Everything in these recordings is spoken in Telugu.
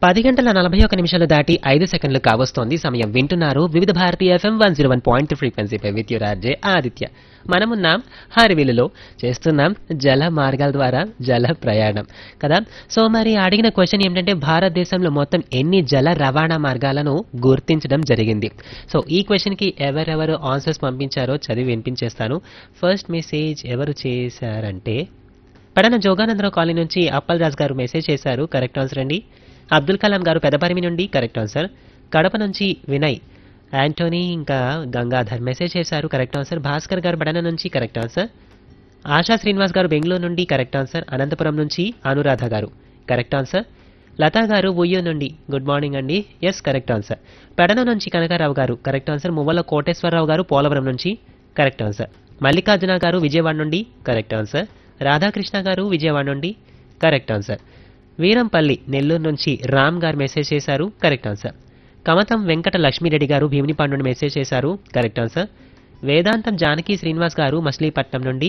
పది గంటల నలభై ఒక నిమిషాలు దాటి ఐదు సెకండ్లు కావస్తోంది సమయం వింటున్నారు Vividh Bharati FM one zero one point ఫ్రీక్వెన్సీపై విత్ యువర్ ఆర్జే ఆదిత్య మనమున్నాం హరివిలులో చేస్తున్నాం జల మార్గాల ద్వారా జల ప్రయాణం కదా సో మరి అడిగిన క్వశ్చన్ ఏంటంటే భారతదేశంలో మొత్తం ఎన్ని జల రవాణా మార్గాలను గుర్తించడం జరిగింది సో ఈ క్వశ్చన్కి ఎవరెవరు ఆన్సర్స్ పంపించారో చదివి వినిపించేస్తాను ఫస్ట్ మెసేజ్ ఎవరు చేశారంటే పడన జోగానందరావు కాలనీ నుంచి అప్పల్ రాజ్ గారు మెసేజ్ చేశారు కరెక్ట్ ఆన్సర్ అండి అబ్దుల్ కలాం గారు పెదపరిమి నుండి కరెక్ట్ ఆన్సర్ కడప నుంచి వినయ్ యాంటోనీ ఇంకా గంగాధర్ మెసేజ్ చేశారు కరెక్ట్ ఆన్సర్ భాస్కర్ గారు బడన నుంచి కరెక్ట్ ఆన్సర్ ఆశా శ్రీనివాస్ గారు బెంగళూరు నుండి కరెక్ట్ ఆన్సర్ అనంతపురం నుంచి అనురాధ గారు కరెక్ట్ ఆన్సర్ లతా గారు ఉయ్యూ నుండి గుడ్ మార్నింగ్ అండి ఎస్ కరెక్ట్ ఆన్సర్ పెడన నుంచి కనకారావు గారు కరెక్ట్ ఆన్సర్ మువ్వల కోటేశ్వరరావు గారు పోలవరం నుంచి కరెక్ట్ ఆన్సర్ మల్లికార్జున గారు విజయవాడ నుండి కరెక్ట్ ఆన్సర్ రాధాకృష్ణ గారు విజయవాడ నుండి కరెక్ట్ ఆన్సర్ వీరంపల్లి నెల్లూరు నుంచి రామ్ గారు మెసేజ్ చేశారు కరెక్ట్ ఆన్సర్ కమతం వెంకట లక్ష్మీరెడ్డి గారు భీమినిపాడు నుండి మెసేజ్ చేశారు కరెక్ట్ ఆన్సర్ వేదాంతం జానకి శ్రీనివాస్ గారు మచిలీపట్నం నుండి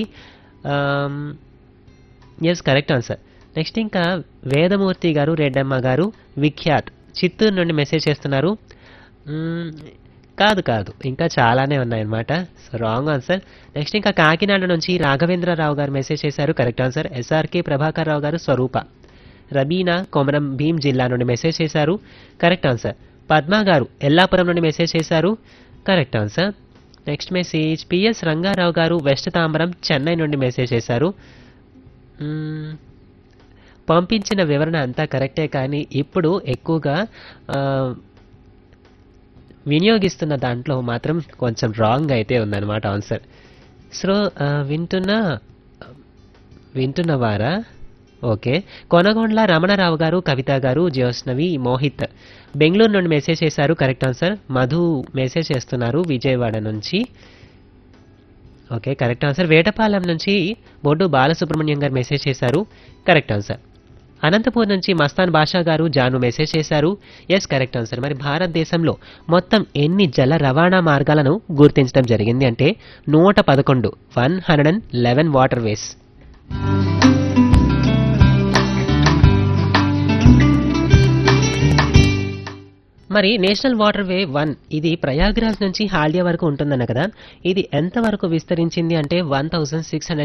ఎస్ కరెక్ట్ ఆన్సర్ నెక్స్ట్ ఇంకా వేదమూర్తి గారు రెడ్డమ్మ గారు విఖ్యాత్ చిత్తూరు నుండి మెసేజ్ చేస్తున్నారు మ్మ్, కాదు కాదు ఇంకా చాలానే ఉన్నాయన్నమాట సో రాంగ్ ఆన్సర్ నెక్స్ట్ ఇంకా కాకినాడ నుంచి రాఘవేంద్రరావు గారు మెసేజ్ చేశారు correct answer SRK Prabhakar Rao garu Swaroopa రబీనా Komaram Bheem జిల్లా నుండి మెసేజ్ చేశారు కరెక్ట్ ఆన్సర్ పద్మ గారు ఎల్లాపురం నుండి మెసేజ్ చేశారు correct answer next message PS Rangarao garu west Tambaram Chennai నుండి మెసేజ్ చేశారు మ్మ్, పంపించిన వివరణ అంతా కరెక్టే కానీ ఇప్పుడు ఎక్కువగా ఆ, వినియోగిస్తున్న దాంట్లో మాత్రం కొంచెం రాంగ్ అయితే ఉందన్నమాట ఆన్సర్ సో ఆ, వింటున్న వింటున్నవారా ఓకే కొనగొండ్ల రమణరావు గారు కవిత గారు జ్యోత్స్నవి మోహిత్ బెంగళూరు నుండి మెసేజ్ చేశారు కరెక్ట్ ఆన్సర్ మధు మెసేజ్ చేస్తున్నారు విజయవాడ నుంచి ఓకే కరెక్ట్ ఆన్సర్ వేటపాలెం నుంచి బొడ్డు బాలసుబ్రహ్మణ్యం గారు మెసేజ్ చేశారు కరెక్ట్ ఆన్సర్ అనంతపూర్ నుంచి మస్తాన్ బాషా గారు జాను మెసేజ్ చేశారు ఎస్ కరెక్ట్ ఆన్సర్ మరి భారతదేశంలో మొత్తం ఎన్ని జల రవాణా మార్గాలను గుర్తించడం జరిగింది అంటే నూట పదకొండు one hundred and eleven water ways మరి నేషనల్ వాటర్ వే వన్ ఇది ప్రయాగ్రాజ్ నుంచి హాల్డియా వరకు ఉంటుందన్న కదా ఇది ఎంత వరకు విస్తరించింది అంటే వన్ థౌసండ్ సిక్స్